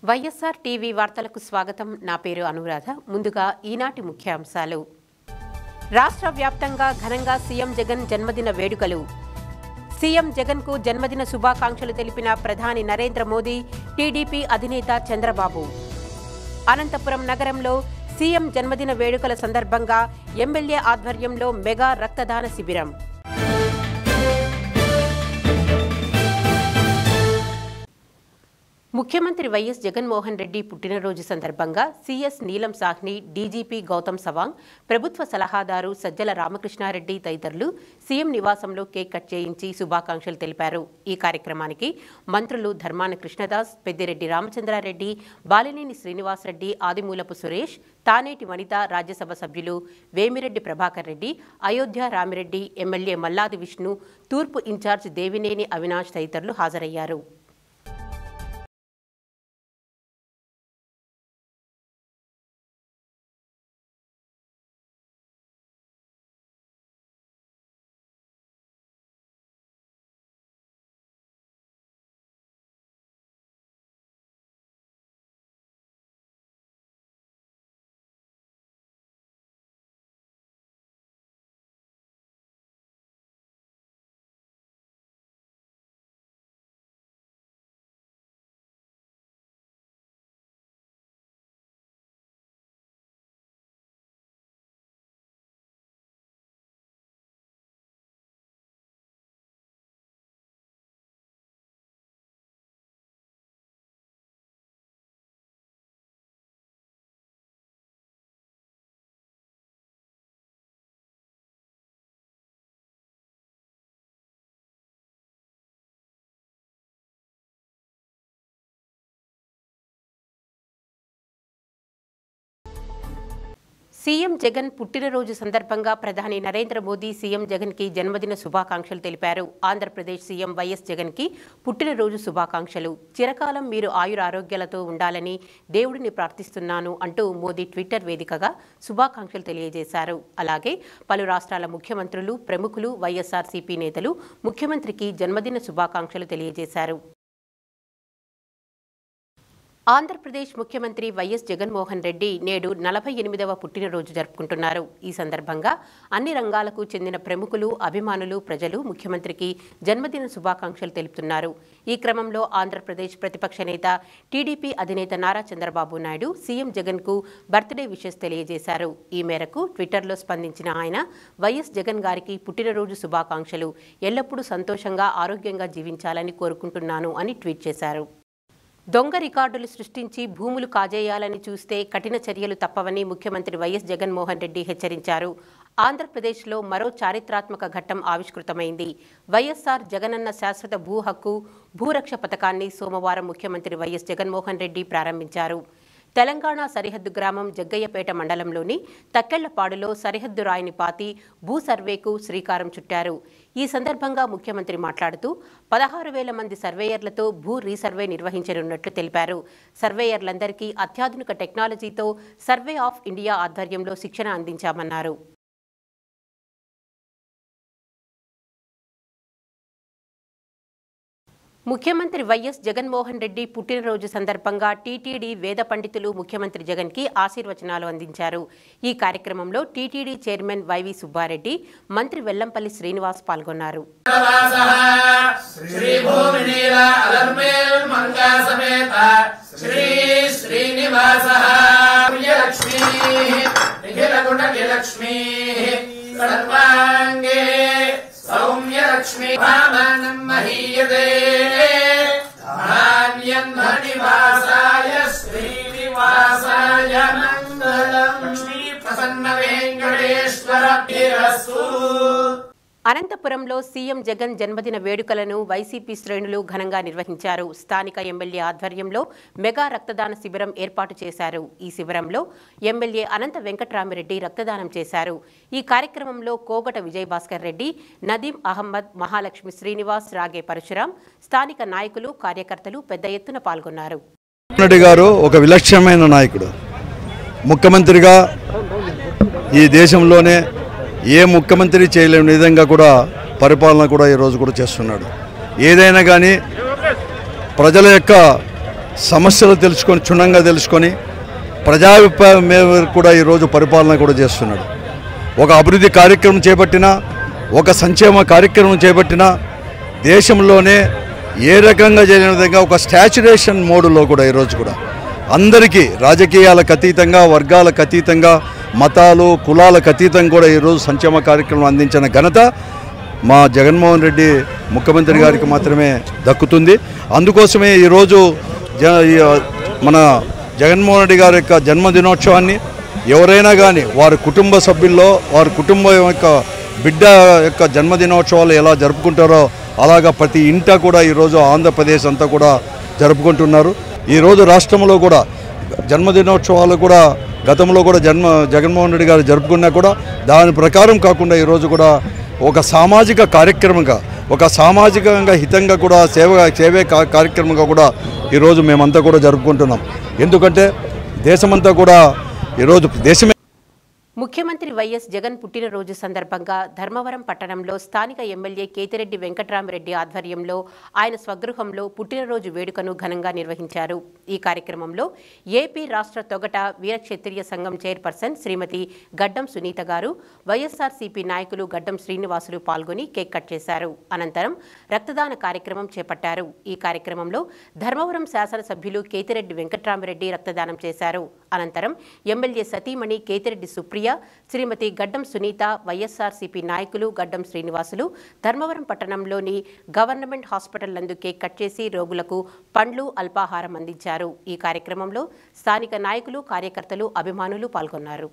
YSR TV వార్తలకు స్వాగతం నా పేరు అనురాధ ముందుగా ఈనాటి ముఖ్యాంశాలు రాష్ట్ర వ్యాప్తంగా ఘనంగా సీఎం జగన్ జన్మదిన వేడుకలు సీఎం జగన్కు జన్మదిన శుభాకాంక్షలు తెలిపిన ప్రధాని నరేంద్ర మోదీ టీడీపీ అధినేత చంద్రబాబు అనంతపురం నగరంలో సీఎం జన్మదిన వేడుకల సందర్భంగా ఎమ్మెల్యే ఆధ్వర్యంలో మెగా రక్తదాన శిబిరం ముఖ్యమంత్రి వైఎస్ జగన్మోహన్ రెడ్డి పుట్టినరోజు సందర్భంగా సీఎస్ నీలం సాహ్ని డీజీపీ గౌతమ్ సవాంగ్ ప్రభుత్వ సలహాదారు సజ్జల రామకృష్ణారెడ్డి తదితరులు సీఎం నివాసంలో కేక్ కట్ చేయించి శుభాకాంక్షలు తెలిపారు ఈ కార్యక్రమానికి మంత్రులు ధర్మాన కృష్ణదాస్ పెద్దిరెడ్డి రామచంద్రారెడ్డి బాలినేని శ్రీనివాసరెడ్డి ఆదిమూలపు సురేష్ తానేటి వనిత రాజ్యసభ సభ్యులు వేమిరెడ్డి ప్రభాకర్ రెడ్డి అయోధ్య రామిరెడ్డి ఎమ్మెల్యే మల్లాది విష్ణు తూర్పు ఇన్ఛార్జ్ దేవినేని అవినాష్ తదితరులు హాజరయ్యారు సీఎం జగన్ పుట్టినరోజు సందర్భంగా ప్రధాని నరేంద్ర మోదీ సీఎం జగన్ కి జన్మదిన శుభాకాంక్షలు తెలిపారు ఆంధ్రప్రదేశ్ సీఎం వైఎస్ జగన్ కి పుట్టినరోజు శుభాకాంక్షలు చిరకాలం మీరు ఆయుర ఆరోగ్యాలతో ఉండాలని దేవుడిని ప్రార్థిస్తున్నాను అంటూ మోదీ ట్విట్టర్ వేదికగా శుభాకాంక్షలు తెలియజేశారు అలాగే పలు రాష్ట్రాల ముఖ్యమంత్రులు ప్రముఖులు వైఎస్ఆర్సీపీ నేతలు ముఖ్యమంత్రికి జన్మదిన శుభాకాంక్షలు తెలియజేశారు ఆంధ్రప్రదేశ్ ముఖ్యమంత్రి వైఎస్ జగన్మోహన్ రెడ్డి నేడు నలభై ఎనిమిదవ పుట్టినరోజు జరుపుకుంటున్నారు ఈ సందర్భంగా అన్ని రంగాలకు చెందిన ప్రముఖులు అభిమానులు ప్రజలు ముఖ్యమంత్రికి జన్మదిన శుభాకాంక్షలు తెలుపుతున్నారు ఈ క్రమంలో ఆంధ్రప్రదేశ్ ప్రతిపక్ష నేత టీడీపీ అధినేత నారా చంద్రబాబు నాయుడు సీఎం జగన్కు బర్త్డే విషెస్ తెలియజేశారు ఈ మేరకు ట్విట్టర్లో స్పందించిన ఆయన వైఎస్ జగన్ గారికి పుట్టినరోజు శుభాకాంక్షలు ఎల్లప్పుడూ సంతోషంగా ఆరోగ్యంగా జీవించాలని కోరుకుంటున్నాను అని ట్వీట్ చేశారు దొంగ రికార్డులు సృష్టించి భూములు కాజేయాలని చూస్తే కఠిన చర్యలు తప్పవని ముఖ్యమంత్రి వైఎస్ జగన్మోహన్ రెడ్డి హెచ్చరించారు ఆంధ్రప్రదేశ్లో మరో చారిత్రాత్మక ఘట్టం ఆవిష్కృతమైంది వైఎస్ఆర్ జగనన్న శాశ్వత భూ హక్కు భూరక్ష పథకాన్ని సోమవారం ముఖ్యమంత్రి వైఎస్ జగన్మోహన్ రెడ్డి ప్రారంభించారు తెలంగాణ సరిహద్దు గ్రామం జగ్గయ్యపేట మండలంలోని తక్కెళ్లపాడులో సరిహద్దు రాయిని పాతి భూ సర్వేకు శ్రీకారం చుట్టారు ఈ సందర్భంగా ముఖ్యమంత్రి మాట్లాడుతూ పదహారు వేల మంది సర్వేయర్లతో భూ రీసర్వే నిర్వహించనున్నట్లు తెలిపారు సర్వేయర్లందరికీ అత్యాధునిక టెక్నాలజీతో సర్వే ఆఫ్ ఇండియా ఆధ్వర్యంలో శిక్షణ అందించామన్నారు ముఖ్యమంత్రి వైఎస్ జగన్మోహన్ రెడ్డి పుట్టినరోజు సందర్భంగా టీటీడీ వేద పండితులు ముఖ్యమంత్రి జగన్ కి ఆశీర్వచనాలు అందించారు ఈ కార్యక్రమంలో టీటీడీ చైర్మన్ వైవి సుబ్బారెడ్డి మంత్రి వెల్లంపల్లి శ్రీనివాస్ పాల్గొన్నారు శ్రీ భూమినీల అలర్మేల్ మంగా సమేత శ్రీ శ్రీనివాస ప్రియలక్ష్మీ నిఖిల గుణ విలక్ష్మీ సర్వాంగే సౌమ్యలక్ష్మీ భామానం మహీయతే ధాన్యన్మనివాసాయ శ్రీనివాసాయ మంగళం లక్ష్మీ ప్రసన్న వెంకటేశ్వర అనంతపురంలో సీఎం జగన్ జన్మదిన వేడుకలను వైసీపీ శ్రేణులు ఘనంగా నిర్వహించారు స్థానిక ఎమ్మెల్యే ఆధ్వర్యంలో మెగా రక్తదాన శిబిరం ఏర్పాటు చేశారు ఈ శిబిరంలో ఎమ్మెల్యే అనంత వెంకట్రామిరెడ్డి రక్తదానం చేశారు ఈ కార్యక్రమంలో కోగట విజయభాస్కర్ రెడ్డి నదీం అహ్మద్ మహాలక్ష్మి శ్రీనివాస్ రాగే పరశురాం స్థానిక నాయకులు కార్యకర్తలు పెద్ద ఎత్తున పాల్గొన్నారు రెడ్డి గారు ఒక విలక్షణమైన నాయకుడు ముఖ్యమంత్రిగా ఈ దేశంలోనే ఏ ముఖ్యమంత్రి చేయలేని విధంగా కూడా పరిపాలన కూడా ఈరోజు కూడా చేస్తున్నాడు ఏదైనా కానీ ప్రజల యొక్క సమస్యలు తెలుసుకొని క్షుణ్ణంగా తెలుసుకొని ప్రజాభిప్రాయం మీద కూడా ఈరోజు పరిపాలన కూడా చేస్తున్నాడు ఒక అభివృద్ధి కార్యక్రమం చేపట్టినా ఒక సంక్షేమ కార్యక్రమం చేపట్టినా దేశంలోనే ఏ రకంగా చేయని విధంగా ఒక స్టాచురేషన్ మోడులో కూడా ఈరోజు కూడా అందరికీ రాజకీయాలకు అతీతంగా వర్గాలకు అతీతంగా మతాలు కులాలకు అతీతంగా కూడా ఈరోజు సంక్షేమ కార్యక్రమం అందించిన ఘనత మా జగన్మోహన్ రెడ్డి ముఖ్యమంత్రి గారికి మాత్రమే దక్కుతుంది అందుకోసమే ఈరోజు జ ఈ, మన జగన్మోహన్ రెడ్డి గారి యొక్క జన్మదినోత్సవాన్ని ఎవరైనా కానీ వారి కుటుంబ సభ్యుల్లో వారి కుటుంబం యొక్క బిడ్డ యొక్క జన్మదినోత్సవాలు ఎలా జరుపుకుంటారో అలాగా ప్రతి ఇంట కూడా ఈరోజు ఆంధ్రప్రదేశ్ అంతా కూడా జరుపుకుంటున్నారు ఈరోజు రాష్ట్రంలో కూడా జన్మదినోత్సవాలు కూడా గతంలో కూడా జన్మ జగన్మోహన్ రెడ్డి గారు జరుపుకున్నా కూడా దాని ప్రకారం కాకుండా ఈరోజు కూడా ఒక సామాజిక కార్యక్రమంగా ఒక సామాజికంగా హితంగా కూడా సేవ సేవే కా- కార్యక్రమంగా కూడా ఈరోజు మేమంతా కూడా జరుపుకుంటున్నాం ఎందుకంటే దేశమంతా కూడా ఈరోజు దేశమే ముఖ్యమంత్రి వైఎస్ జగన్ పుట్టినరోజు సందర్భంగా ధర్మవరం పట్టణంలో స్థానిక ఎమ్మెల్యే కేతిరెడ్డి వెంకట్రామరెడ్డి ఆధ్వర్యంలో ఆయన స్వగృహంలో పుట్టినరోజు వేడుకను ఘనంగా నిర్వహించారు ఈ కార్యక్రమంలో ఏపీ రాష్ట్ర తొగట వీరక్షత్రియ సంఘం చైర్పర్సన్ శ్రీమతి గడ్డం సునీత గారు వైఎస్ఆర్సీపీ నాయకులు గడ్డం శ్రీనివాసులు పాల్గొని కేక్ కట్ చేశారు అనంతరం రక్తదాన కార్యక్రమం చేపట్టారు ఈ కార్యక్రమంలో ధర్మవరం శాసనసభ్యులు కేతిరెడ్డి వెంకట్రామరెడ్డి రక్తదానం చేశారు అనంతరం ఎమ్మెల్యే సతీమణి కేతిరెడ్డి సుప్రియ శ్రీమతి గడ్డం సునీత వైఎస్ఆర్సీపీ నాయకులు గడ్డం శ్రీనివాసులు ధర్మవరం పట్టణంలోని గవర్నమెంట్ హాస్పిటల్ నందు కేక్ కట్ చేసి రోగులకు పండ్లు అల్పాహారం అందించారు ఈ కార్యక్రమంలో స్థానిక నాయకులు కార్యకర్తలు అభిమానులు పాల్గొన్నారు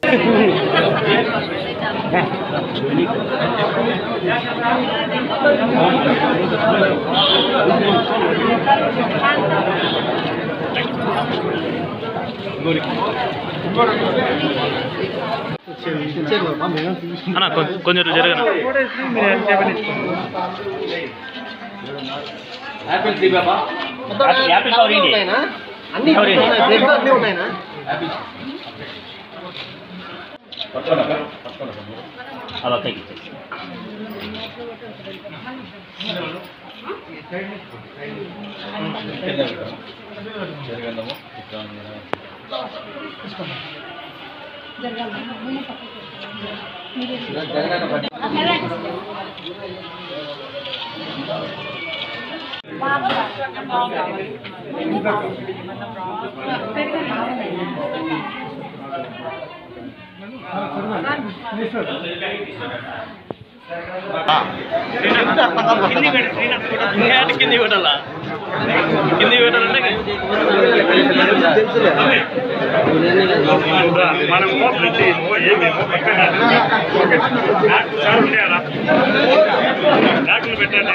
అన్న కొ- కొంచెం జరగన యాపిల్ కవర్ ఏంటి అన్ని కవర్ ఏంటి? బ్రెడ్ అన్ని ఉన్నాయినా అది ఒక్క ఇచ్చేసి. కింది పెట్టు, శ్రీనాథ్ ఫోటో. ఇంకా కింది పెట్టాలా కింది పెట్టాలంటే మనం సార్ ఉండేయాలా పెట్టండి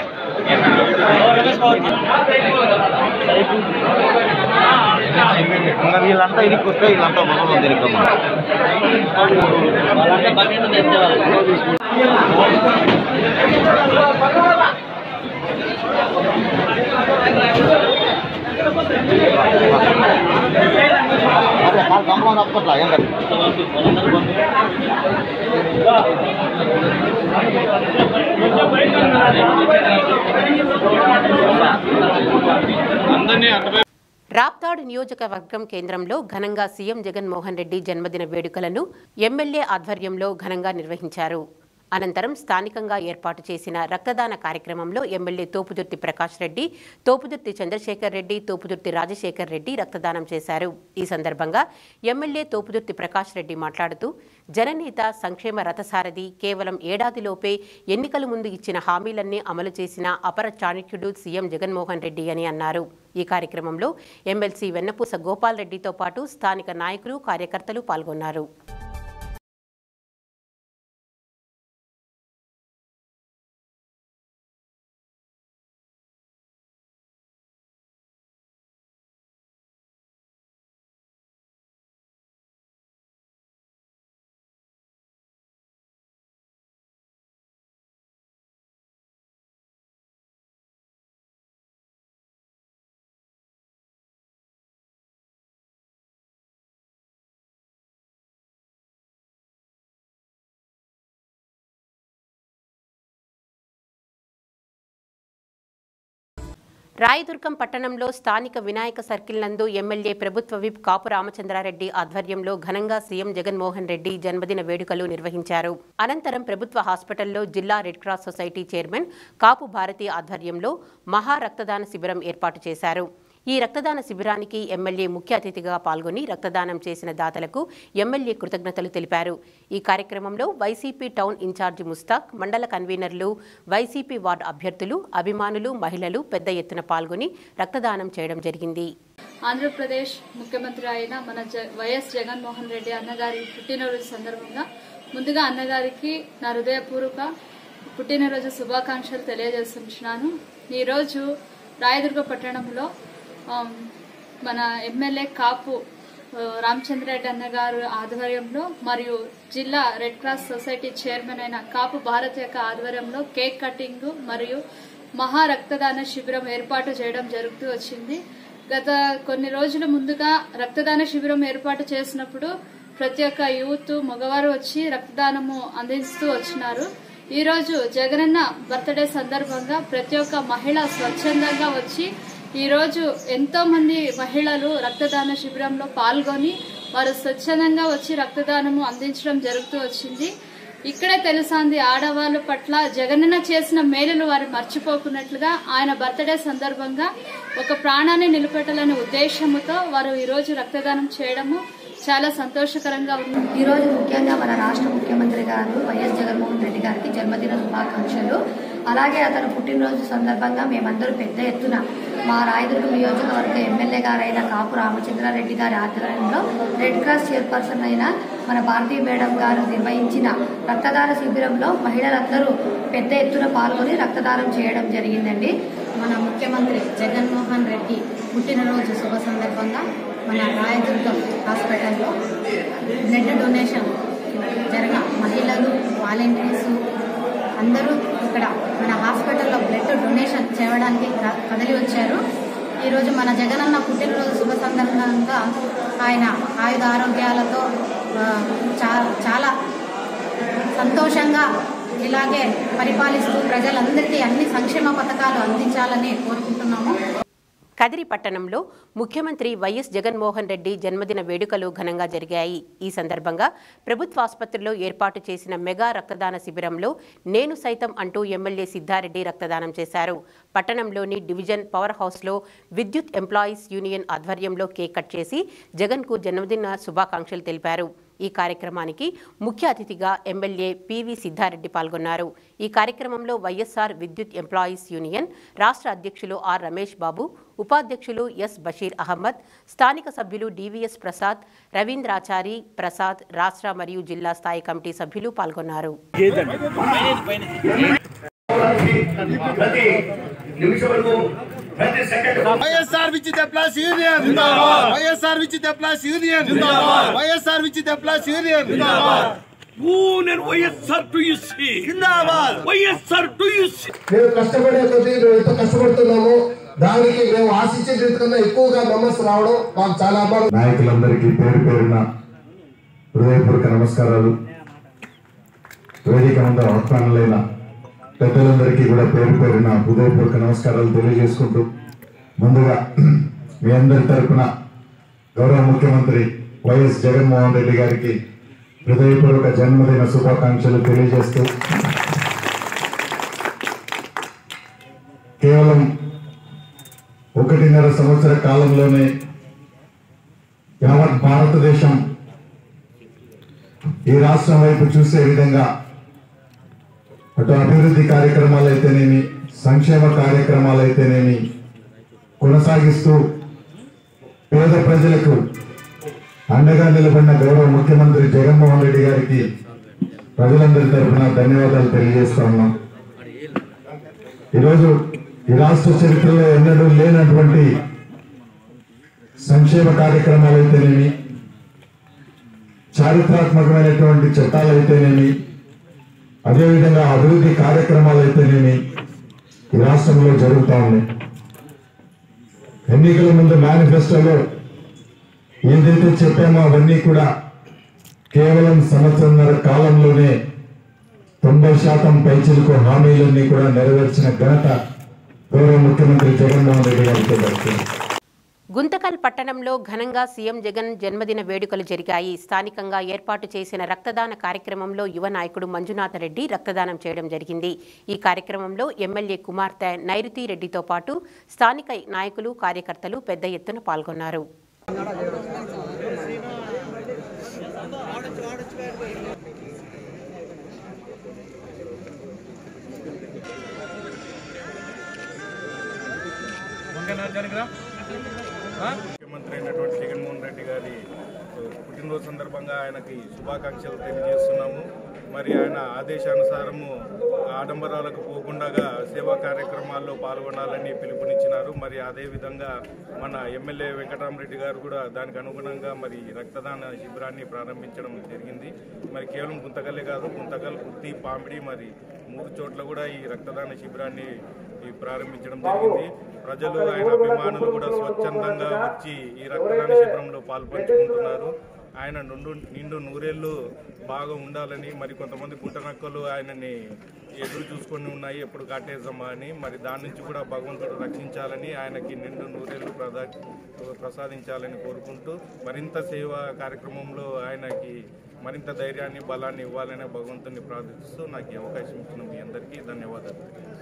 వీళ్ళంతా ఇదికి వస్తే వీళ్ళంతా మనం తిరిగమ్మా కంపలం తప్పట్లా ఏం కాదు రాప్తాడు నియోజకవర్గం కేంద్రంలో ఘనంగా సీఎం జగన్మోహన్ రెడ్డి జన్మదిన వేడుకలను ఎమ్మెల్యే ఆధ్వర్యంలో ఘనంగా నిర్వహించారు అనంతరం స్థానికంగా ఏర్పాటు చేసిన రక్తదాన కార్యక్రమంలో ఎమ్మెల్యే తోపుదుర్తి ప్రకాష్ రెడ్డి తోపుదుర్తి చంద్రశేఖర్ రెడ్డి తోపుదుర్తి రాజశేఖర్ రెడ్డి రక్తదానం చేశారు ఈ సందర్భంగా ఎమ్మెల్యే తోపుదుర్తి ప్రకాష్ రెడ్డి మాట్లాడుతూ జననేత సంక్షేమ రథసారథి కేవలం ఏడాదిలోపే ఎన్నికల ముందు ఇచ్చిన హామీలన్నీ అమలు చేసిన అపర చాణక్యుడు సీఎం జగన్మోహన్ రెడ్డి అని అన్నారు ఈ కార్యక్రమంలో ఎమ్మెల్సీ వెన్నపూస గోపాల్ రెడ్డితో పాటు స్థానిక నాయకులు కార్యకర్తలు పాల్గొన్నారు రాయదుర్గం పట్టణంలో స్థానిక వినాయక సర్కిల్ నందు ఎమ్మెల్యే ప్రభుత్వ విప్ కాపు రామచంద్రారెడ్డి ఆధ్వర్యంలో ఘనంగా సీఎం జగన్మోహన్ రెడ్డి జన్మదిన వేడుకలు నిర్వహించారు అనంతరం ప్రభుత్వ హాస్పిటల్లో జిల్లా red cross society chairman Kapu Bharathi ఆధ్వర్యంలో మహా రక్తదాన శిబిరం ఏర్పాటు చేశారు ఈ రక్తదాన శిబిరానికి ఎమ్మెల్యే ముఖ్య అతిథిగా పాల్గొని రక్తదానం చేసిన దాతలకు ఎమ్మెల్యే కృతజ్ఞతలు తెలిపారు ఈ కార్యక్రమంలో వైసీపీ టౌన్ ఇన్ఛార్జి ముస్తాక్ మండల కన్వీనర్లు వైసీపీ వార్డు అభ్యర్థులు అభిమానులు మహిళలు పెద్ద ఎత్తున పాల్గొని రక్తదానం చేయడం జరిగింది ఆంధ్రప్రదేశ్ ముఖ్యమంత్రి అయిన మన జ వైఎస్ జగన్మోహన్ రెడ్డి అన్నగారి పుట్టినరోజు సందర్భంగా ముందుగా అన్నగారికి నా హృదయపూర్వక పుట్టినరోజు శుభాకాంక్షలు తెలియజేస్తున్నాను ఈరోజు రాయదుర్గ పట్టణంలో ఆమ్, మన ఎమ్మెల్యే కాపు ఆ, రామచంద్రరెడ్డి అన్నగారు ఆధ్వర్యంలో మరియు జిల్లా రెడ్ క్రాస్ సొసైటీ చైర్మన్ అయిన కాపు భారత్ యొక్క ఆధ్వర్యంలో కేక్ కటింగ్ మరియు మహా రక్తదాన శిబిరం ఏర్పాటు చేయడం జరుగుతూ వచ్చింది గత కొన్ని రోజుల ముందుగా రక్తదాన శిబిరం ఏర్పాటు చేసినప్పుడు ప్రతి ఒక్క యూత్ మగవారు వచ్చి రక్తదానము అందిస్తూ వచ్చినారు ఈ రోజు జగనన్న బర్త్డే సందర్భంగా ప్రతి ఒక్క మహిళ స్వచ్ఛందంగా వచ్చి ఈ రోజు ఎంతో మంది మహిళలు రక్తదాన శిబిరంలో పాల్గొని వారు స్వచ్ఛందంగా వచ్చి రక్తదానము అందించడం జరుగుతూ వచ్చింది ఇక్కడే తెలుసాంది ఆడవాళ్ళ పట్ల జగనన్న చేసిన మేలులు వారు మర్చిపోకున్నట్లుగా ఆయన బర్త్డే సందర్భంగా ఒక ప్రాణాన్ని నిలబెట్టాలనే ఉద్దేశంతో వారు ఈ రోజు రక్తదానం చేయడము చాలా సంతోషకరంగా ఉంది ఈ రోజు ముఖ్యంగా మన రాష్ట్ర ముఖ్యమంత్రి గారు వైఎస్ జగన్మోహన్ రెడ్డి గారికి జన్మదిన శుభాకాంక్షలు అలాగే అతను పుట్టినరోజు సందర్భంగా మేమందరూ పెద్ద ఎత్తున మా రాయదుర్గం నియోజకవర్గ ఎమ్మెల్యే గారైన కాపు రామచంద్రారెడ్డి గారి ఆధ్వర్యంలో రెడ్ క్రాస్ చైర్పర్సన్ అయిన మన భారతీయ మేడం గారు నిర్వహించిన రక్తదాన శిబిరంలో మహిళలందరూ పెద్ద ఎత్తున పాల్గొని రక్తదానం చేయడం జరిగిందండి మన ముఖ్యమంత్రి జగన్మోహన్ రెడ్డి పుట్టినరోజు శుభ సందర్భంగా మన రాయదుర్గం హాస్పిటల్లో బ్లడ్ డొనేషన్ జరగ మహిళలు వాలంటీర్స్ అందరూ ఇక్కడ మన హాస్పిటల్లో బ్లడ్ డొనేషన్ చేయడానికి క- కదిలి వచ్చారు ఈరోజు మన జగనన్న పుట్టినరోజు శుభ సందర్భంగా ఆయన ఆయుధ ఆరోగ్యాలతో ఆ, చా- చాలా సంతోషంగా ఇలాగే పరిపాలిస్తూ ప్రజలందరికీ అన్ని సంక్షేమ పథకాలు అందించాలని కోరుకుంటున్నాము కదిరి పట్టణంలో ముఖ్యమంత్రి వైఎస్ జగన్మోహన్ రెడ్డి జన్మదిన వేడుకలు ఘనంగా జరిగాయి ఈ సందర్భంగా ప్రభుత్వ ఆసుపత్రిలో ఏర్పాటు చేసిన మెగా రక్తదాన శిబిరంలో నేను సైతం అంటూ ఎమ్మెల్యే సిద్ధారెడ్డి రక్తదానం చేశారు పట్టణంలోని డివిజన్ పవర్ హౌస్లో విద్యుత్ ఎంప్లాయీస్ యూనియన్ ఆధ్వర్యంలో కేక్ కట్ చేసి జగన్కు జన్మదిన శుభాకాంక్షలు తెలిపారు ఈ కార్యక్రమానికి ముఖ్య అతిథిగా ఎమ్మెల్యే పివి సిద్ధారెడ్డి పాల్గొన్నారు ఈ కార్యక్రమంలో వైఎస్ఆర్ విద్యుత్ ఎంప్లాయీస్ యూనియన్ రాష్ట్ర అధ్యక్షులు ఆర్ రమేష్ బాబు ఉపాధ్యక్షులు ఎస్ బషీర్ అహ్మద్ స్థానిక సభ్యులు డివిఎస్ ప్రసాద్ రవీంద్రాచారి ప్రసాద్ రాష్ట్ర మరియు జిల్లా స్థాయి కమిటీ సభ్యులు పాల్గొన్నారు ప్రతి నిమిషములకు ప్రతి సెకండ్ వైఎస్ఆర్ విచిత ప్లస్ యూనియన్ వైఎస్ఆర్ విచిత ప్లస్ యూనియన్ వైఎస్ఆర్ విచిత ప్లస్ యూనియన్ నేను వైఎస్ఆర్ టు యూసీ జిందాబాద్ వైఎస్ఆర్ టు యూసీ మేము కష్టపడే కొద్దీ మేము ఎంత కష్టపడుతున్నామో దానికి మేము ఆశించే కన్నా ఎక్కువగా మెంబర్స్ రావడం మాకు చాలా అభిమానం నాయకులందరికీ పేరు పేరున హృదయపూర్వక నమస్కారాలు వేదిక ముందు ఆహ్వానులైన పెద్దలందరికీ కూడా పేరు పేరున హృదయపూర్వక నమస్కారాలు తెలియజేసుకుంటూ ముందుగా మీ అందరి తరపున గౌరవ ముఖ్యమంత్రి వైఎస్ జగన్మోహన్ రెడ్డి గారికి హృదయపూర్వక జన్మదిన శుభాకాంక్షలు తెలియజేస్తూ కేవలం ఒకటిన్నర సంవత్సర కాలంలోనే యావత్ భారతదేశం ఈ రాష్ట్రం వైపు చూసే విధంగా అటు అభివృద్ధి కార్యక్రమాలు అయితేనేమి సంక్షేమ కార్యక్రమాలు అయితేనేమి కొనసాగిస్తూ పేద ప్రజలకు అండగా నిలబడిన గౌరవ ముఖ్యమంత్రి జగన్మోహన్ రెడ్డి గారికి ప్రజలందరి తరఫున ధన్యవాదాలు తెలియజేస్తా ఉన్నాం ఈరోజు ఈ రాష్ట్ర చరిత్రలో ఎన్నడూ లేనటువంటి సంక్షేమ కార్యక్రమాలు అయితేనేమి చారిత్రాత్మకమైనటువంటి చట్టాలు అయితేనేమి అదేవిధంగా అభివృద్ధి కార్యక్రమాలు అయితేనేమి ఈ రాష్ట్రంలో జరుగుతూ ఉన్నాయి ఎన్నికల ముందు మేనిఫెస్టోలో ఏదైతే చెప్పామో అవన్నీ కూడా కేవలం సంవత్సరంన్నర కాలంలోనే తొంభై శాతం పైచిలకు హామీలన్నీ కూడా నెరవేర్చిన ఘనత గౌరవ ముఖ్యమంత్రి జగన్మోహన్ రెడ్డి గారితో దక్కుతుంది గుంతకల్ పట్టణంలో ఘనంగా సీఎం జగన్ జన్మదిన వేడుకలు జరిగాయి స్థానికంగా ఏర్పాటు చేసిన రక్తదాన కార్యక్రమంలో యువ నాయకుడు మంజునాథ రెడ్డి రక్తదానం చేయడం జరిగింది ఈ కార్యక్రమంలో ఎమ్మెల్యే కుమార్తె నైరుతి రెడ్డితో పాటు స్థానిక నాయకులు కార్యకర్తలు పెద్ద ఎత్తున పాల్గొన్నారు ముఖ్యమంత్రి అయినటువంటి జగన్మోహన్ రెడ్డి గారి పుట్టినరోజు సందర్భంగా ఆయనకి శుభాకాంక్షలు తెలియజేస్తున్నాము మరి ఆయన ఆదేశానుసారము ఆడంబరాలకు పోకుండా సేవా కార్యక్రమాల్లో పాల్గొనాలని పిలుపునిచ్చినారు మరి అదేవిధంగా మన ఎమ్మెల్యే వెంకటరామరెడ్డి గారు కూడా దానికి అనుగుణంగా మరి రక్తదాన శిబిరాన్ని ప్రారంభించడం జరిగింది మరి కేవలం గుంతకల్లే కాదు గుంతకల్ కుర్తి పామిడి మరి మూడు చోట్ల కూడా ఈ రక్తదాన శిబిరాన్ని ఈ ప్రారంభించడం జరిగింది ప్రజలు ఆయన అభిమానులు కూడా స్వచ్ఛందంగా వచ్చి ఈ రక్తదాన శిబిరంలో పాల్పంచుకుంటున్నారు ఆయన నుండు నిండు నూరేళ్లు బాగా ఉండాలని మరి కొంతమంది పుట్టనక్కలు ఆయనని ఎదురు చూసుకొని ఉన్నాయి ఎప్పుడు కాటేద్దామా అని మరి దాని నుంచి కూడా భగవంతుడు రక్షించాలని ఆయనకి నిండు నూరేళ్లు ప్రదా ప్రసాదించాలని కోరుకుంటూ మరింత సేవ కార్యక్రమంలో ఆయనకి మరింత ధైర్యాన్ని బలాన్ని ఇవ్వాలని భగవంతుని ప్రార్థిస్తూ నాకు ఈ అవకాశం ఇచ్చిన మీ అందరికీ ధన్యవాదాలు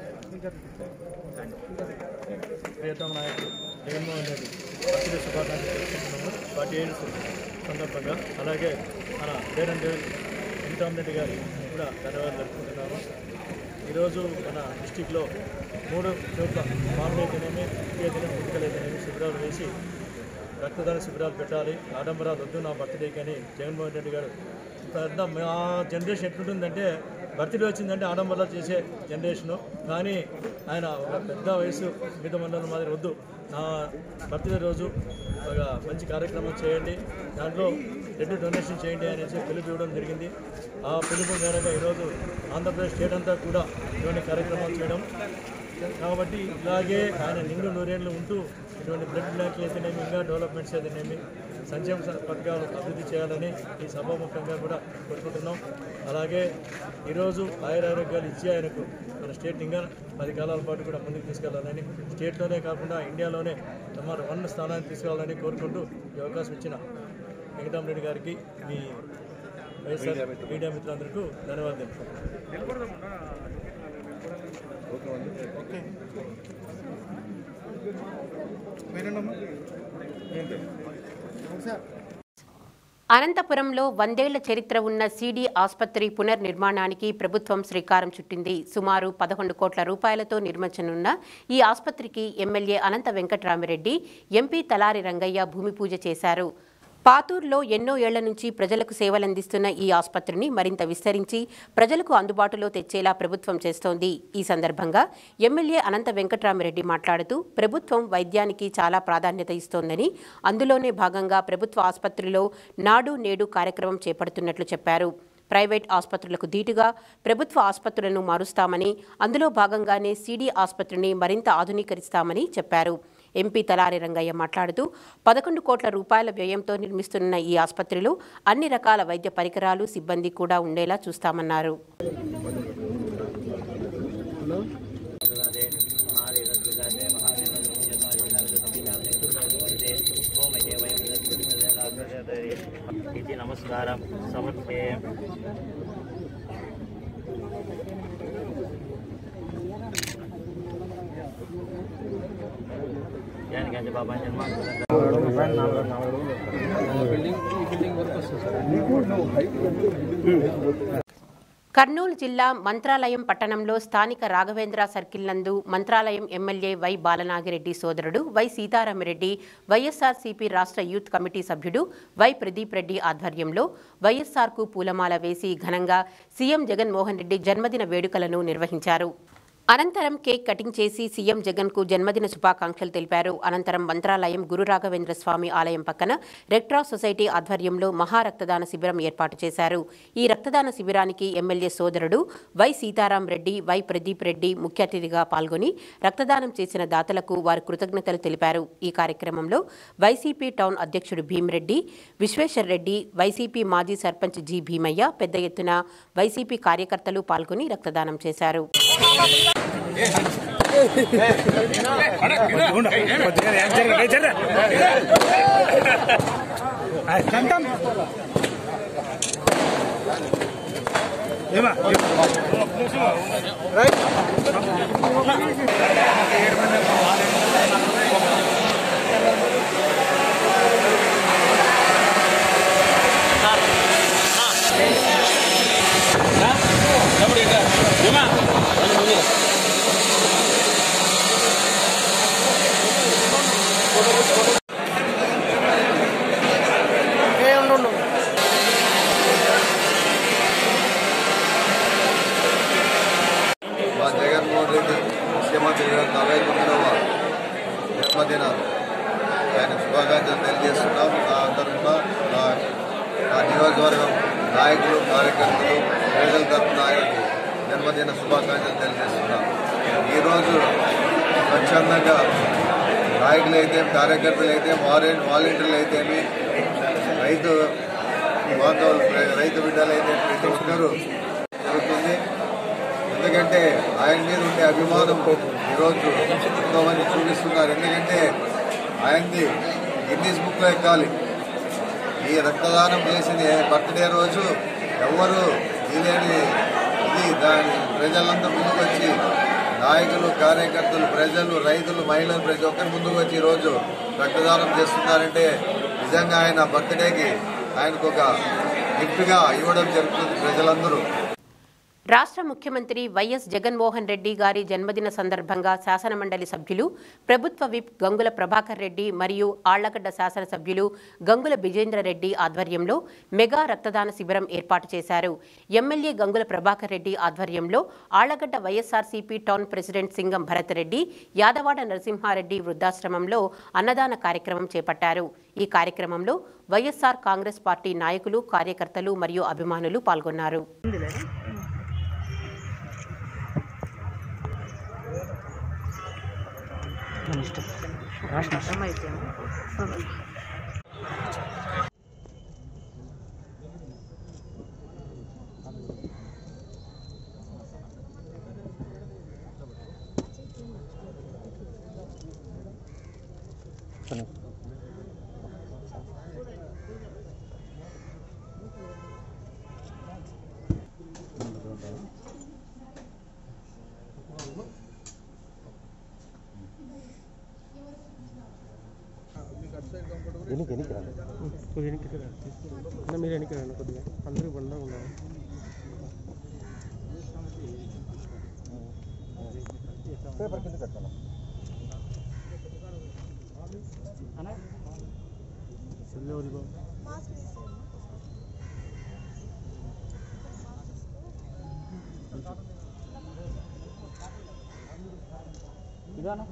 థ్యాంక్ యూ ప్రియతమ నాయకుడు జగన్మోహన్ రెడ్డి బర్త్డే శుభాకాంక్షలు తెలుసుకుంటున్నాము వాటి ఏడు సందర్భంగా అలాగే మన పేరెంట్ వెంకటరామరెడ్డి గారి కూడా ధన్యవాదాలు జరుపుకుంటున్నాము ఈరోజు మన డిస్టిక్లో మూడు చోట్ల మామిడి అయితేనేమి ఇంటి అయితేనేమి గుంటలు అయితేనేమి శిబిరాలు వేసి రక్తదాన శిబిరాలు పెట్టాలి ఆడంబరాలు వద్దు నా బర్త్డేకి అని జగన్మోహన్ రెడ్డి గారు పెద్ద మా జనరేషన్ ఎట్లుంటుందంటే బర్త్డే వచ్చిందంటే ఆడంబరాలు చేసే జనరేషను కానీ ఆయన ఒక పెద్ద వయసు మిగతా మండలం మాదిరి వద్దు నా బర్త్డే రోజు ఒక మంచి కార్యక్రమం చేయండి దాంట్లో బ్లడ్ డొనేషన్ చేయండి అనేసి పిలుపు ఇవ్వడం జరిగింది ఆ పిలుపు మేరకు ఈరోజు ఆంధ్రప్రదేశ్ స్టేట్ అంతా కూడా ఇటువంటి కార్యక్రమాలు చేయడం కాబట్టి ఇలాగే ఆయన నిండు నూరేళ్ళు ఉంటూ ఇటువంటి బ్లడ్ బ్యాంకులు అయితేనేమి ఇంకా డెవలప్మెంట్స్ అయితేనేమి సంక్షేమ స- పథకాలు అభివృద్ధి చేయాలని ఈ సభాముఖంగా కూడా కోరుకుంటున్నాం అలాగే ఈరోజు ఆయురారోగ్యాలు ఇచ్చి ఆయనకు మన స్టేట్ ఇంకా పది కాలాల పాటు కూడా ముందుకు తీసుకెళ్లాలని స్టేట్లోనే కాకుండా ఇండియాలోనే సుమారు వన్ స్థానాన్ని తీసుకెళ్లాలని కోరుకుంటూ ఈ అవకాశం ఇచ్చిన వెంకటరామరెడ్డి గారికి మీ వైఎస్ఆర్ మీడియా మిత్రులందరికీ ధన్యవాదాలు అనంతపురంలో వందేళ్ల చరిత్ర ఉన్న సిడి ఆసుపత్రి పునర్నిర్మాణానికి ప్రభుత్వం శ్రీకారం చుట్టింది సుమారు పదకొండు కోట్ల రూపాయలతో నిర్మించనున్న ఈ ఆసుపత్రికి ఎమ్మెల్యే అనంత వెంకట్రామిరెడ్డి ఎంపీ తలారి రంగయ్య భూమి పూజ చేశారు పాతూరులో ఎన్నో ఏళ్ల నుంచి ప్రజలకు సేవలందిస్తున్న ఈ ఆసుపత్రిని మరింత విస్తరించి ప్రజలకు అందుబాటులో తెచ్చేలా ప్రభుత్వం చేస్తోంది ఈ సందర్భంగా ఎమ్మెల్యే అనంత వెంకట్రామిరెడ్డి మాట్లాడుతూ ప్రభుత్వం వైద్యానికి చాలా ప్రాధాన్యత ఇస్తోందని అందులోనే భాగంగా ప్రభుత్వ ఆసుపత్రిలో నాడు నేడు కార్యక్రమం చేపడుతున్నట్లు చెప్పారు ప్రైవేట్ ఆసుపత్రులకు ధీటుగా ప్రభుత్వ ఆసుపత్రులను మారుస్తామని అందులో భాగంగానే సిడి ఆసుపత్రిని మరింత ఆధునీకరిస్తామని చెప్పారు ఎంపీ తలారి రంగయ్య మాట్లాడుతూ పదకొండు కోట్ల రూపాయల వ్యయంతో నిర్మిస్తున్న ఈ ఆసుపత్రిలో అన్ని రకాల వైద్య పరికరాలు సిబ్బంది కూడా ఉండేలా చూస్తామన్నారు ఇది నమస్కారం సమర్పే దానికంటే బాబా కర్నూలు జిల్లా మంత్రాలయం పట్టణంలో స్థానిక రాఘవేంద్ర సర్కిల్ నందు మంత్రాలయం ఎమ్మెల్యే వై బాలనాగిరెడ్డి సోదరుడు వై సీతారామరెడ్డి వైఎస్ఆర్సీపీ రాష్ట్ర యూత్ కమిటీ సభ్యుడు వై ప్రదీప్ రెడ్డి ఆధ్వర్యంలో వైఎస్ఆర్కు పూలమాల వేసి ఘనంగా సీఎం జగన్మోహన్ రెడ్డి జన్మదిన వేడుకలను నిర్వహించారు అనంతరం కేక్ కటింగ్ చేసి సీఎం జగన్ కు జన్మదిన శుభాకాంక్షలు తెలిపారు అనంతరం మంత్రాలయం గురు రాఘవేంద్ర స్వామి ఆలయం పక్కన రెడ్ సొసైటీ ఆధ్వర్యంలో మహా రక్తదాన శిబిరం ఏర్పాటు చేశారు ఈ రక్తదాన శిబిరానికి ఎమ్మెల్యే సోదరుడు వై సీతారాం రెడ్డి వై ప్రదీప్ రెడ్డి ముఖ్య అతిథిగా పాల్గొని రక్తదానం చేసిన దాతలకు వారు కృతజ్ఞతలు తెలిపారు ఈ కార్యక్రమంలో వైసీపీ టౌన్ అధ్యక్షుడు భీమిరెడ్డి విశ్వేశ్వర్ రెడ్డి వైసీపీ మాజీ సర్పంచ్ జి భీమయ్య పెద్ద ఎత్తున వైసీపీ కార్యకర్తలు పాల్గొని రక్తదానం చేశారు మా జగన్మోహన్ రెడ్డి ముఖ్యమంత్రి గారు నలభై తొమ్మిదవ జన్మదిన ఆయన శుభాకాంక్షలు తెలియజేస్తున్నాం నా తరఫున నా నా నియోజకవర్గం నాయకులు కార్యకర్తలు ప్రజల తరఫున ఆయనకు జన్మదిన శుభాకాంక్షలు తెలియజేస్తున్నాం ఈరోజు స్వచ్ఛందంగా నాయకులు అయితే కార్యకర్తలు అయితే వారెంట్ వాలంటీర్లు అయితేమి రైతు బాంధవులు రైతు బిడ్డలు అయితే ప్రతి ఒక్కరూ జరుగుతుంది ఎందుకంటే ఆయన మీద ఉండే అభిమానం ఈరోజు ఎంతో మంది చూపిస్తున్నారు ఎందుకంటే ఆయనది గిన్నీస్ బుక్లో ఎక్కాలి ఈ రక్తదానం చేసిన బర్త్డే రోజు ఎవరు ఇదేని ఇది దాని ప్రజలందరూ ముందుకు వచ్చి నాయకులు కార్యకర్తలు ప్రజలు రైతులు మహిళలు ప్రతి ఒక్కరి ముందుకు వచ్చి ఈరోజు రక్తదానం చేస్తున్నారంటే నిజంగా ఆయన బర్త్డేకి ఆయనకు ఒక గిఫ్ట్గా ఇవ్వడం జరుగుతుంది ప్రజలందరూ రాష్ట్ర ముఖ్యమంత్రి వైఎస్ జగన్మోహన్ రెడ్డి గారి జన్మదిన సందర్భంగా శాసనమండలి సభ్యులు ప్రభుత్వ విప్ గంగుల ప్రభాకర్ రెడ్డి మరియు ఆళ్లగడ్డ శాసనసభ్యులు గంగుల విజేంద్ర రెడ్డి ఆధ్వర్యంలో మెగా రక్తదాన శిబిరం ఏర్పాటు చేశారు ఎమ్మెల్యే గంగుల ప్రభాకర్ రెడ్డి ఆధ్వర్యంలో Allagadda YSRCP town president Singam Bharath Reddy Yadavada Narasimhareddy వృద్ధాశ్రమంలో అన్నదాన కార్యక్రమం చేపట్టారు ఈ కార్యక్రమంలో వైఎస్ఆర్ కాంగ్రెస్ పార్టీ నాయకులు కార్యకర్తలు మరియు అభిమానులు పాల్గొన్నారు ఎనికి ఎనికి రాదు కొద్దిగా వెనక్కి రా అన్న మీరు వెనక్కి రండి కొద్దిగా అందరూ బండా ఉన్నారు పేపర్ కింద పెట్టాను సెల్లెవరి బాబు ఇదానా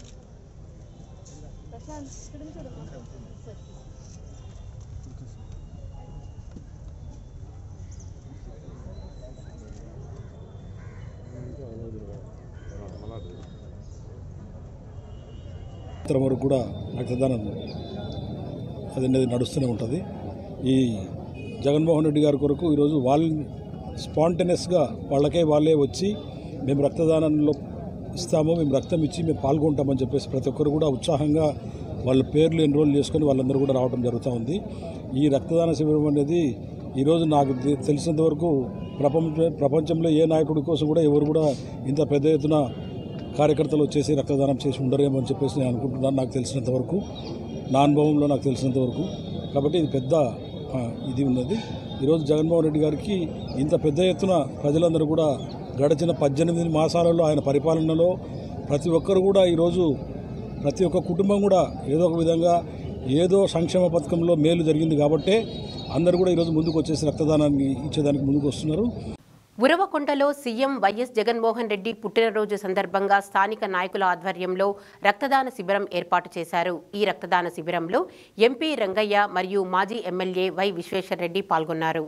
సాయంత్రం వరకు కూడా రక్తదానం అది అనేది నడుస్తూనే ఉంటుంది ఈ జగన్మోహన్ రెడ్డి గారి కొరకు ఈరోజు వాళ్ళు స్పాంటేనియస్గా వాళ్ళకే వాళ్ళే వచ్చి మేము రక్తదానంలో ఇస్తాము మేము రక్తం ఇచ్చి మేము పాల్గొంటామని చెప్పేసి ప్రతి ఒక్కరు కూడా ఉత్సాహంగా వాళ్ళ పేర్లు ఎన్రోల్ చేసుకొని వాళ్ళందరూ కూడా రావడం జరుగుతూ ఉంది ఈ రక్తదాన శిబిరం అనేది ఈరోజు నాకు తె- తెలిసినంత వరకు ప్రపంచ ప్రపంచంలో ఏ నాయకుడి కోసం కూడా ఎవరు కూడా ఇంత పెద్ద ఎత్తున కార్యకర్తలు వచ్చేసి రక్తదానం చేసి ఉండరేమో అని చెప్పేసి నేను అనుకుంటున్నాను నాకు తెలిసినంత వరకు నా అనుభవంలో నాకు తెలిసినంత వరకు కాబట్టి ఇది పెద్ద ఆ, ఇది ఉన్నది ఈరోజు జగన్మోహన్ రెడ్డి గారికి ఇంత పెద్ద ఎత్తున ప్రజలందరూ కూడా గడిచిన పద్దెనిమిది మాసాలలో ఆయన పరిపాలనలో ప్రతి ఒక్కరు కూడా ఈరోజు ప్రతి ఒక్క కుటుంబం కూడా ఏదో ఒక విధంగా ఏదో సంక్షేమ పథకంలో మేలు జరిగింది కాబట్టే అందరూ కూడా ఈరోజు ముందుకు వచ్చేసి రక్తదానాన్ని ఇచ్చేదానికి ముందుకు వస్తున్నారు ఉరవకొండలో సీఎం వైఎస్ జగన్మోహన్ రెడ్డి పుట్టినరోజు సందర్భంగా స్థానిక నాయకుల ఆధ్వర్యంలో రక్తదాన శిబిరం ఏర్పాటు చేశారు ఈ రక్తదాన శిబిరంలో ఎంపీ రంగయ్య మరియు మాజీ ఎమ్మెల్యే వై విశ్వేశ్వరరెడ్డి పాల్గొన్నారు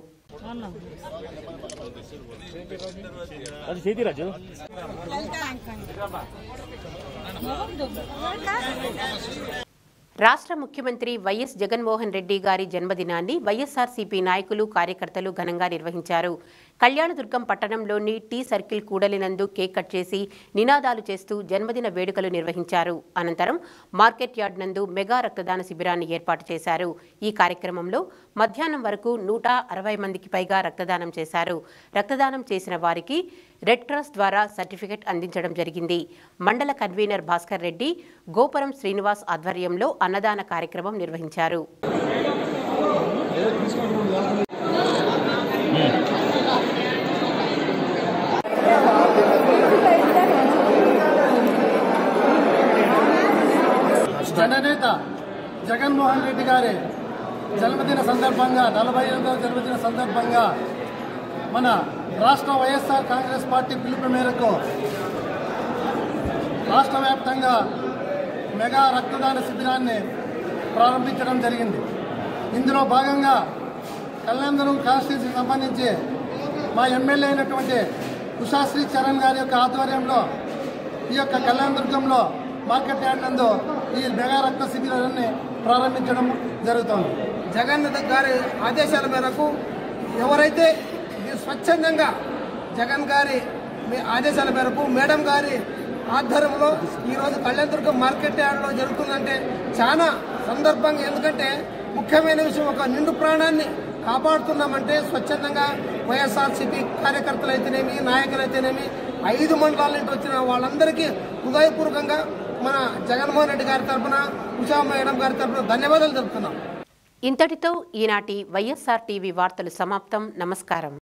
అది చేతిరాజు రాష్ట్ర ముఖ్యమంత్రి వైఎస్ జగన్మోహన్ రెడ్డి గారి జన్మదినాన్ని వైఎస్ఆర్సీపీ నాయకులు కార్యకర్తలు ఘనంగా నిర్వహించారు కళ్యాణదుర్గం పట్టణంలోని టీ సర్కిల్ కూడలినందు కేక్ కట్ చేసి నినాదాలు చేస్తూ జన్మదిన వేడుకలు నిర్వహించారు అనంతరం మార్కెట్ యార్డ్ నందు మెగా రక్తదాన శిబిరాన్ని ఏర్పాటు చేశారు ఈ కార్యక్రమంలో మధ్యాహ్నం వరకు నూట అరవై మందికి పైగా రక్తదానం చేశారు రక్తదానం చేసిన వారికి రెడ్ క్రాస్ ద్వారా సర్టిఫికెట్ అందించడం జరిగింది మండల కన్వీనర్ భాస్కర్ రెడ్డి గోపురం శ్రీనివాస్ ఆధ్వర్యంలో అన్నదాన కార్యక్రమం నిర్వహించారు జననేత జగన్మోహన్ రెడ్డి గారి జన్మదిన సందర్భంగా నలభై ఎనిమిదవ జన్మదిన సందర్భంగా మన రాష్ట్ర వైఎస్ఆర్ కాంగ్రెస్ పార్టీ పిలుపు మేరకు రాష్ట్ర వ్యాప్తంగా మెగా రక్తదాన శిబిరాన్ని ప్రారంభించడం జరిగింది ఇందులో భాగంగా కళ్యాణదురం కాన్స్టిట్యూన్సీకి సంబంధించి మా ఎమ్మెల్యే అయినటువంటి ఉషాశ్రీ చరణ్ గారి యొక్క ఆధ్వర్యంలో ఈ యొక్క కళ్యాణదుర్గంలో మార్కెట్ యార్డ్ నందు ఈ మెగా రక్త శిబిరాన్ని ప్రారంభించడం జరుగుతోంది జగన్ గారి ఆదేశాల మేరకు ఎవరైతే ఇది స్వచ్ఛందంగా జగన్ గారి మీ ఆదేశాల మేరకు మేడం గారి ఆధ్వర్యంలో ఈరోజు కళ్యాణదుర్గం మార్కెట్ యార్డ్లో జరుగుతుందంటే చాలా సందర్భంగా ఎందుకంటే ముఖ్యమైన విషయం ఒక నిండు ప్రాణాన్ని కాపాడుతున్నామంటే స్వచ్ఛందంగా వైఎస్ఆర్సీపీ కార్యకర్తలు అయితేనేమి నాయకులు అయితేనేమి ఐదు మండలాల నుంచి వచ్చిన వాళ్ళందరికీ హృదయపూర్వకంగా మన జగన్మోహన్ రెడ్డి గారి తరఫున ఉషా మేడం గారి తరఫున ధన్యవాదాలు తెలుపుతున్నాం ఇంతటితో ఈనాటి వైఎస్ఆర్ టీవీ వార్తలు సమాప్తం నమస్కారం